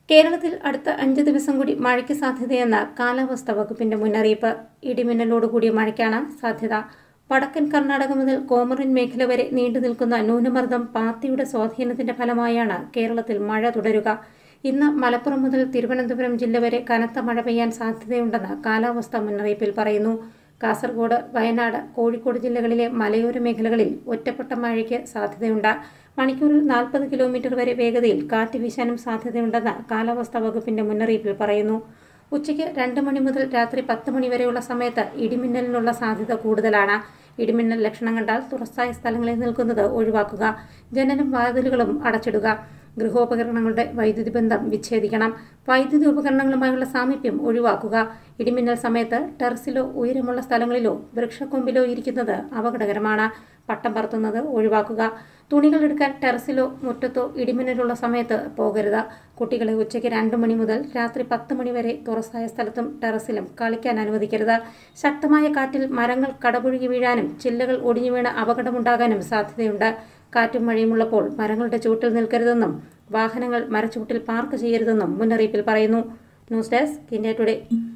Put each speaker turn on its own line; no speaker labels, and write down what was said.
കേരളത്തിൽ അടുത്ത അഞ്ച് ദിവസം കൂടി മഴയ്ക്ക് സാധ്യതയെന്ന കാലാവസ്ഥാ വകുപ്പിന്റെ മുന്നറിയിപ്പ് ഇടിമിന്നലോടുകൂടിയ മഴയ്ക്കാണ് സാധ്യത വടക്കൻ കർണാടക മുതൽ കോമറിൻ മേഖല വരെ നീണ്ടു നിൽക്കുന്ന ന്യൂനമർദ്ദം പാത്തിയുടെ സ്വാധീനത്തിന്റെ ഫലമായാണ് കേരളത്തിൽ മഴ തുടരുക ഇന്ന് മലപ്പുറം മുതൽ തിരുവനന്തപുരം ജില്ല വരെ കനത്ത മഴ പെയ്യാൻ സാധ്യതയുണ്ടെന്ന് കാലാവസ്ഥാ മുന്നറിയിപ്പിൽ പറയുന്നു കാസർഗോഡ് വയനാട് കോഴിക്കോട് ജില്ലകളിലെ മലയോര മേഖലകളിൽ ഒറ്റപ്പെട്ട മഴയ്ക്ക് സാധ്യതയുണ്ട് മണിക്കൂറിൽ നാൽപ്പത് കിലോമീറ്റർ വരെ വേഗതയിൽ കാറ്റ് വീശാനും സാധ്യതയുണ്ടെന്ന് കാലാവസ്ഥാ വകുപ്പിന്റെ മുന്നറിയിപ്പിൽ പറയുന്നു ഉച്ചയ്ക്ക് രണ്ട് മണി മുതൽ രാത്രി പത്ത് മണി വരെയുള്ള സമയത്ത് ഇടിമിന്നലിനുള്ള സാധ്യത കൂടുതലാണ് ഇടിമിന്നൽ ലക്ഷണം കണ്ടാൽ തുറസായ സ്ഥലങ്ങളിൽ നിൽക്കുന്നത് ഒഴിവാക്കുക ജനലും വാതിലുകളും അടച്ചിടുക ഗൃഹോപകരണങ്ങളുടെ വൈദ്യുതി ബന്ധം വിച്ഛേദിക്കണം വൈദ്യുതി ഉപകരണങ്ങളുമായുള്ള സാമീപ്യം ഒഴിവാക്കുക ഇടിമിന്നൽ സമയത്ത് ടെറസിലോ ഉയരമുള്ള സ്ഥലങ്ങളിലോ വൃക്ഷക്കൊമ്പിലോ ഇരിക്കുന്നത് അപകടകരമാണ് പട്ടം പറത്തുന്നത് ഒഴിവാക്കുക തുണികൾ എടുക്കാൻ ടെറസിലോ മുറ്റത്തോ ഇടിമിന്നലുള്ള സമയത്ത് പോകരുത് കുട്ടികളെ ഉച്ചയ്ക്ക് രണ്ട് മണി മുതൽ രാത്രി പത്ത് മണി വരെ തുറസായ സ്ഥലത്തും ടെറസിലും കളിക്കാൻ അനുവദിക്കരുത് ശക്തമായ കാറ്റിൽ മരങ്ങൾ കടപുഴുകി വീഴാനും ചില്ലകൾ ഒടിഞ്ഞു വീണ് അപകടമുണ്ടാകാനും സാധ്യതയുണ്ട് കാറ്റും മഴയുമുള്ളപ്പോൾ മരങ്ങളുടെ ചുവട്ടിൽ നിൽക്കരുതെന്നും വാഹനങ്ങൾ മരച്ചുവട്ടിൽ പാർക്ക് ചെയ്യരുതെന്നും മുന്നറിയിപ്പിൽ പറയുന്നു ന്യൂസ് ഡെസ്ക് ഇന്ത്യ ടുഡേ